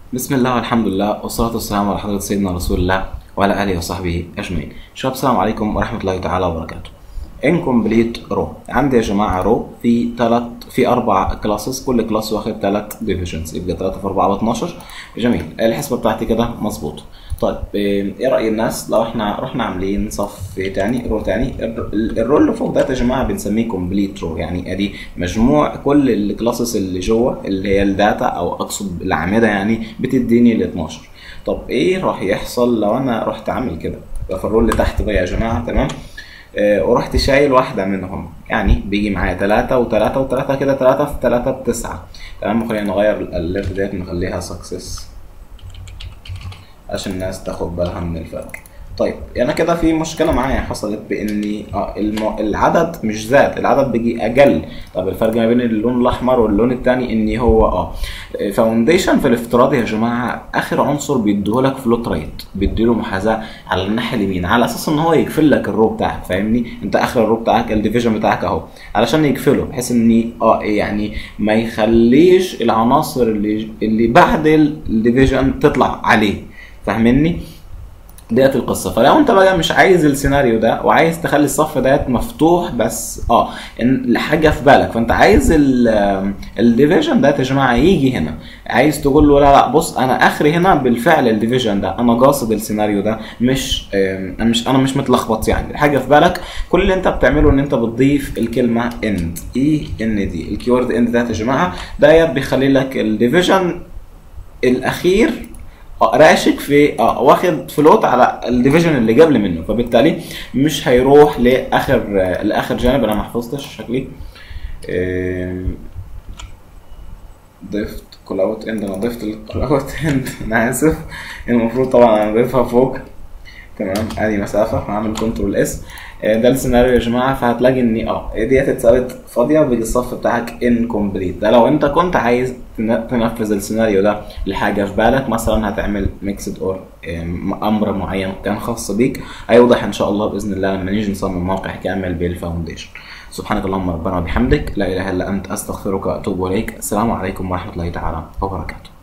بسم الله والحمد لله والصلاة والسلام على حضرة سيدنا رسول الله وعلى آله وصحبه أجمعين. شباب السلام عليكم ورحمة الله تعالى وبركاته. انكمبليت رو عندي يا جماعة رو في ثلاث في أربع كلاسز كل كلاس واخد ثلاث ديفيجنز يبقى 3 في 4 ب 12 جميل الحسبة بتاعتي كده مظبوطة. طيب ايه رأي الناس لو احنا رحنا عاملين صف تاني رو تاني ال- الرو اللي فوق ده يا جماعة بنسميه كومبليت رو يعني ادي مجموع كل الكلاسز اللي جوه اللي هي الداتا او اقصد الاعمدة يعني بتديني ال 12 طب ايه راح يحصل لو انا رحت عامل كده يبقى في الرول اللي تحت بقى يا جماعة تمام آه، ورحت شايل واحدة منهم يعني بيجي معايا تلاتة وتلاتة وتلاتة كده تلاتة في تلاتة بتسعة تمام خلينا نغير الالف ديت نخليها سكسس عشان الناس تاخد بالها من الفرق طيب انا كده في مشكله معايا حصلت باني اه الم... العدد مش زاد العدد بيجي اقل طب الفرق ما بين اللون الاحمر واللون التاني ان هو اه فاونديشن في الافتراض يا جماعه اخر عنصر بيديهولك فلوت ريت بيديله محاذاه على الناحيه اليمين على اساس ان هو يقفل لك الرو بتاعك فاهمني انت اخر الرو بتاعك الديفيجن بتاعك اهو علشان يقفله بحيث ان اه يعني ما يخليش العناصر اللي اللي بعد الديفيجن تطلع عليه فاهمني ديت القصه فلو انت بقى مش عايز السيناريو ده وعايز تخلي الصف ديت مفتوح بس اه ان حاجه في بالك فانت عايز الديفيجن ده يا جماعه يجي هنا عايز تقول له لا لا بص انا اخري هنا بالفعل الديفيجن ده انا قاصد السيناريو ده مش آم، انا مش انا مش متلخبط يعني حاجه في بالك كل اللي انت بتعمله ان انت بتضيف الكلمه اند اي ان دي الكيورد اند ده يا جماعه ده بيخلي لك الديفيجن الاخير آه، راشق في اه واخد فلوت على الديفيجن اللي قبل منه فبالتالي مش هيروح لاخر آه، لاخر جانب انا ما حفظتش شكلي آم، ضفت كول اوت اند انا ضفت الكول اوت اند انا اسف المفروض طبعا انا ضيفها فوق تمام ادي مسافه هعمل كنترول اس ده السيناريو يا جماعه فهتلاقي ان اه ديت اتسابت فاضيه وبيجي الصف بتاعك انكمبليت ده لو انت كنت عايز تن- تنفذ السيناريو ده لحاجه في بالك مثلا هتعمل ميكسد اور امر معين كان خاص بيك هيوضح ان شاء الله باذن الله لما نيجي نصمم موقع كامل بالفاونديشن سبحانك اللهم ربنا وبحمدك لا اله الا انت استغفرك واتوب اليك السلام عليكم ورحمه الله تعالى وبركاته